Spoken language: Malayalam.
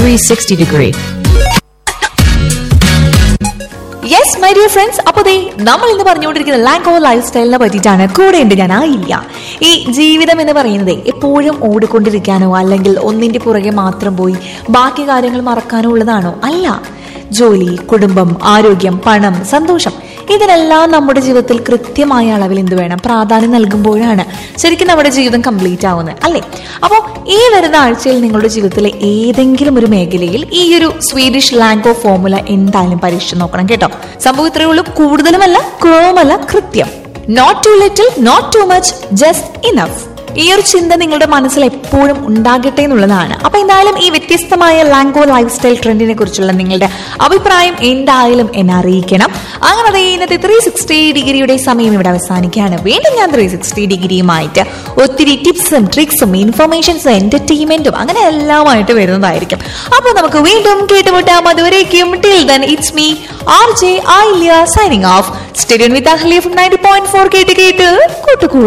360 degree. Yes my dear friends അപ്പൊ ദേ നമ്മൾ ഇന്ന് പറഞ്ഞുകൊണ്ടിരിക്കുന്ന ലാങ്കോ ലൈഫ് സ്റ്റൈലിനെ പറ്റിയിട്ടാണ് കൂടെ ഉണ്ട് ഞാൻ ആയില്ല ഈ ജീവിതം എന്ന് പറയുന്നത് എപ്പോഴും ഓടിക്കൊണ്ടിരിക്കാനോ അല്ലെങ്കിൽ ഒന്നിന്റെ പുറകെ മാത്രം പോയി ബാക്കി കാര്യങ്ങൾ മറക്കാനോ ഉള്ളതാണോ അല്ല ജോലി കുടുംബം ആരോഗ്യം പണം സന്തോഷം ഇതിനെല്ലാം നമ്മുടെ ജീവിതത്തിൽ കൃത്യമായ അളവിൽ എന്ത് വേണം പ്രാധാന്യം നൽകുമ്പോഴാണ് ശരിക്കും നമ്മുടെ ജീവിതം കംപ്ലീറ്റ് ആവുന്നത് അല്ലേ അപ്പോൾ ഈ വരുന്ന ആഴ്ചയിൽ നിങ്ങളുടെ ജീവിതത്തിലെ ഏതെങ്കിലും ഒരു മേഖലയിൽ ഈ ഒരു സ്വീഡിഷ് ലാംഗോ ഫോർമുല എന്തായാലും പരീക്ഷിച്ച് നോക്കണം കേട്ടോ സംഭവം ഇത്രയേ ഉള്ളൂ കൂടുതലുമല്ല കുറവുമല്ല കൃത്യം not too little not too much just enough ഈ ഒരു ചിന്ത നിങ്ങളുടെ മനസ്സിൽ എപ്പോഴും ഉണ്ടാകട്ടെ എന്നുള്ളതാണ് അപ്പൊ എന്തായാലും ഈ വ്യത്യസ്തമായ ലാംഗോ ലൈഫ് സ്റ്റൈൽ ട്രെൻഡിനെ കുറിച്ചുള്ള നിങ്ങളുടെ അഭിപ്രായം എന്തായാലും എന്നെ അറിയിക്കണം അങ്ങനെ ദേ ഇന്നത്തെ ത്രീ സിക്സ്റ്റി ഡിഗ്രിയുടെ സമയം ഇവിടെ അവസാനിക്കുകയാണ് വീണ്ടും ഞാൻ ത്രീ സിക്സ്റ്റി ഡിഗ്രിയുമായിട്ട് ഒത്തിരി ടിപ്സും ട്രിക്സും ഇൻഫർമേഷൻസും എന്റർടൈൻമെന്റും അങ്ങനെ എല്ലാമായിട്ട് വരുന്നതായിരിക്കും അപ്പൊ നമുക്ക് വീണ്ടും കേട്ടുമുട്ടാം അതുവരേക്കും till then it's me R J I signing off stadium with Ahalia from ninety point four കേട്ട് കേട്ട് കൂട്ടുകൂടി